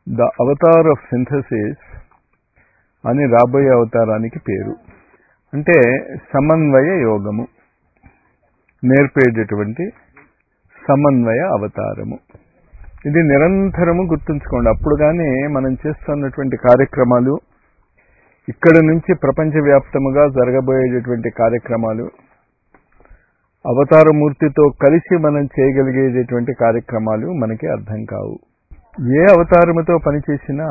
the Avatar of synthesis అని రాబోయే అవతారానికి పేరు అంటే సమన్వయ యోగము నేర్పేటటువంటి సమన్వయ అవతారము ఇది నిరంతరము గుర్తుంచుకోండి అప్పుడు కానీ మనం చేస్తున్నటువంటి కార్యక్రమాలు ఇక్కడ నుంచి ప్రపంచవ్యాప్తముగా జరగబోయేటటువంటి కార్యక్రమాలు అవతారమూర్తితో కలిసి మనం చేయగలిగేటటువంటి కార్యక్రమాలు మనకి అర్థం కావు ఏ అవతారముతో పనిచేసినా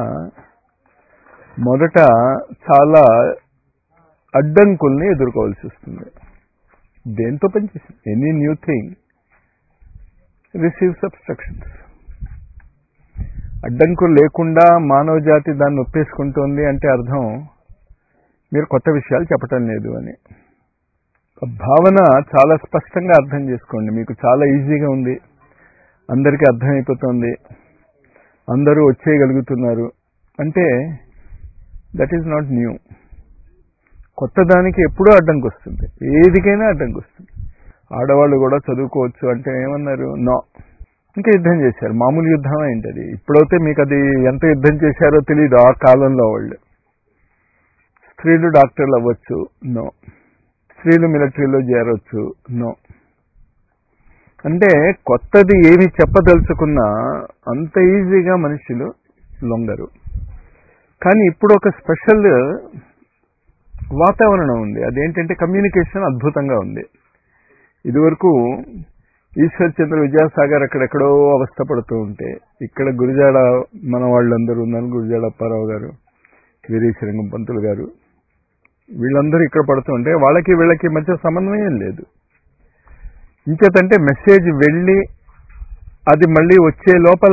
మొదట చాలా అడ్డంకుల్ని ఎదుర్కోవాల్సి వస్తుంది దేంతో పనిచేసింది any new thing receive obstructions అడ్డంకులు లేకుండా మానవ జాతి దాన్ని ఒప్పేసుకుంటోంది అంటే అర్థం మీరు కొత్త విషయాలు చెప్పటం లేదు అని భావన చాలా స్పష్టంగా అర్థం చేసుకోండి మీకు చాలా ఈజీగా ఉంది అందరికీ అర్థమైపోతుంది అందరూ వచ్చేయగలుగుతున్నారు అంటే దట్ ఈజ్ నాట్ న్యూ కొత్త దానికి ఎప్పుడూ అడ్డంకి వస్తుంది ఏదికైనా అడ్డంకి వస్తుంది ఆడవాళ్ళు కూడా చదువుకోవచ్చు అంటే ఏమన్నారు నో ఇంకా యుద్ధం చేశారు మామూలు యుద్ధం ఏంటది ఇప్పుడైతే మీకు అది ఎంత యుద్ధం చేశారో తెలియదు ఆ కాలంలో వాళ్ళు స్త్రీలు డాక్టర్లు అవ్వచ్చు నో స్త్రీలు మిలిటరీలో చేరవచ్చు నో అంటే కొత్తది ఏమి చెప్పదలుచుకున్నా అంత ఈజీగా మనుషులు లొంగరు కానీ ఇప్పుడు ఒక స్పెషల్ వాతావరణం ఉంది అదేంటంటే కమ్యూనికేషన్ అద్భుతంగా ఉంది ఇదివరకు ఈశ్వర్ చంద్ర విద్యాసాగర్ అక్కడెక్కడో అవస్థపడుతూ ఉంటే ఇక్కడ గురిజాడ మన వాళ్ళందరూ ఉన్నారు గురిజాడ అప్పారావు గారు వీరేశరంగం పంతులు గారు వీళ్ళందరూ ఇక్కడ పడుతూ ఉంటే వాళ్ళకి వీళ్ళకి మధ్య సమన్వయం లేదు ఇంచేతంటే మెసేజ్ వెళ్ళి అది మళ్ళీ వచ్చే లోపల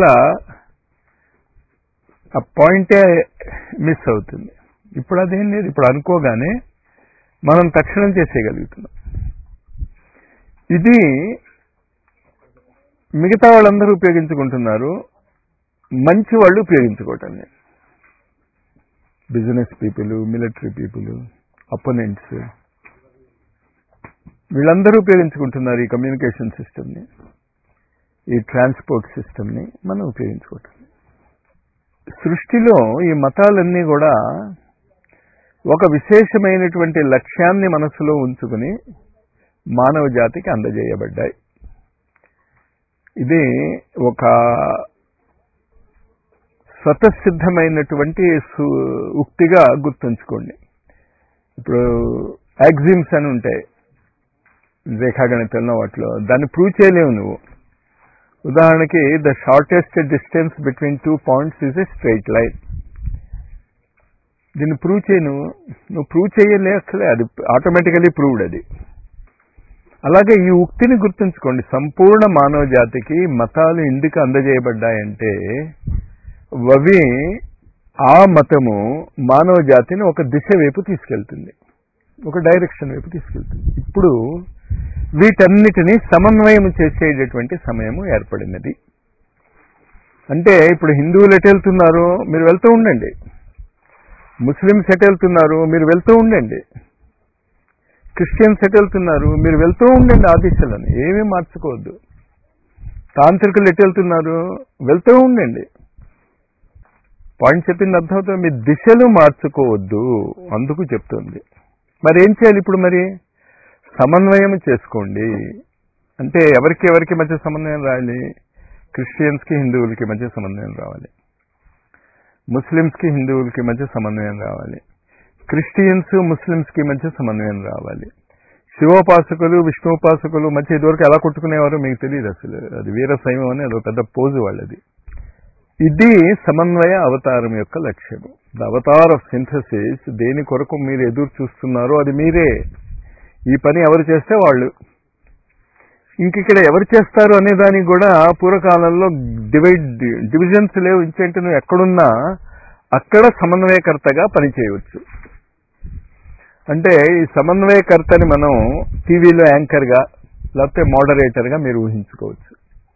ఆ పాయింటే మిస్ అవుతుంది ఇప్పుడు అదేం లేదు ఇప్పుడు అనుకోగానే మనం తక్షణం చేసేయగలుగుతున్నాం ఇది మిగతా వాళ్ళందరూ ఉపయోగించుకుంటున్నారు మంచి వాళ్ళు ఉపయోగించుకోవటం లేదు business people military people opponents వీళ్ళందరూ ఉపయోగించుకుంటున్నారు ఈ కమ్యూనికేషన్ సిస్టమ్ని ఈ ట్రాన్స్పోర్ట్ సిస్టమ్ని మనం ఉపయోగించుకోవటం సృష్టిలో ఈ మతాలన్నీ కూడా ఒక విశేషమైనటువంటి లక్ష్యాన్ని మనసులో ఉంచుకుని మానవ జాతికి అందజేయబడ్డాయి ఇది ఒక స్వతసిద్ధమైనటువంటి ఉక్తిగా గుర్తుంచుకోండి ఇప్పుడు యాక్సిమ్స్ అని ఉంటాయి రేఖాగణితంలో వాటిలో దాన్ని ప్రూవ్ చేయలేవు నువ్వు ఉదాహరణకి the shortest distance between two points is a straight line దీన్ని ప్రూవ్ చేయి నువ్వు నువ్వు ప్రూవ్ చేయలే అసలే అది ఆటోమేటికలీ ప్రూవ్డ్ అది అలాగే ఈ ఉక్తిని గుర్తుంచుకోండి సంపూర్ణ మానవ జాతికి మతాలు ఎందుకు అందజేయబడ్డాయంటే అవి ఆ మతము మానవ జాతిని ఒక దిశ వైపు తీసుకెళ్తుంది ఒక డైరెక్షన్ వైపు తీసుకెళ్తుంది ఇప్పుడు వీటన్నిటినీ సమన్వయం చేసేటటువంటి సమయము ఏర్పడినది అంటే ఇప్పుడు హిందువులు ఎటు వెళ్తున్నారు మీరు వెళ్తూ ఉండండి ముస్లిమ్స్ ఎటు వెళ్తున్నారు మీరు వెళ్తూ ఉండండి క్రిస్టియన్స్ ఎటు వెళ్తున్నారు మీరు వెళ్తూ ఉండండి ఆ దిశలను ఏమీ మార్చుకోవద్దు తాంత్రికులు ఎటు వెళ్తున్నారు వెళ్తూ ఉండండి పాయింట్ చెప్పింది అర్థమవుతుంది మీ దిశలు మార్చుకోవద్దు అందుకు చెప్తుంది మరి ఏం చేయాలి ఇప్పుడు మరి సమన్వయం చేసుకోండి అంటే ఎవరికి ఎవరికి మధ్య సమన్వయం రావాలి క్రిస్టియన్స్కి హిందువులకి మధ్య సమన్వయం రావాలి ముస్లిమ్స్కి హిందువులకి మధ్య సమన్వయం రావాలి క్రిస్టియన్స్ ముస్లిమ్స్కి మధ్య సమన్వయం రావాలి శివోపాసకులు విష్ణుపాసకులు మధ్య ఇదివరకు ఎలా కొట్టుకునేవారో మీకు తెలియదు అసలు అది వీరశైవం అని అదొక పెద్ద పోజు వాళ్ళది ఇది సమన్వయ అవతారం యొక్క లక్ష్యము ద అవతార్ ఆఫ్ సింథసిస్ దేని కొరకు మీరు ఎదురు చూస్తున్నారో అది మీరే ఈ పని ఎవరు చేస్తే వాళ్ళు ఇంక ఇక్కడ ఎవరు చేస్తారు అనే దానికి కూడా పూర్వకాలంలో డివైడ్ డివిజన్స్ లేవు ఇంకేంటి నువ్వు ఎక్కడున్నా అక్కడ సమన్వయకర్తగా పనిచేయవచ్చు అంటే ఈ సమన్వయకర్తని మనం టీవీలో యాంకర్గా లేకపోతే మోడరేటర్గా మీరు ఊహించుకోవచ్చు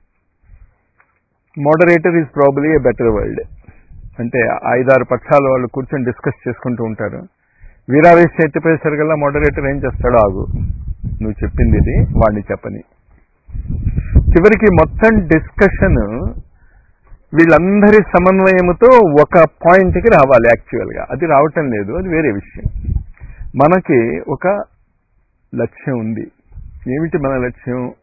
moderator is probably a better world అంటే ఐదారు పక్షాల వాళ్ళు కూర్చొని డిస్కస్ చేసుకుంటూ ఉంటారు వీరావేశ ఎత్తిపోయేసరికల్లా మోడరేటర్ ఏం చేస్తాడో ఆగు నువ్వు చెప్పింది ఇది వాడిని చెప్పని చివరికి మొత్తం డిస్కషన్ వీళ్ళందరి సమన్వయముతో ఒక పాయింట్కి రావాలి యాక్చువల్గా అది రావటం లేదు అది వేరే విషయం మనకి ఒక లక్ష్యం ఉంది ఏమిటి మన లక్ష్యం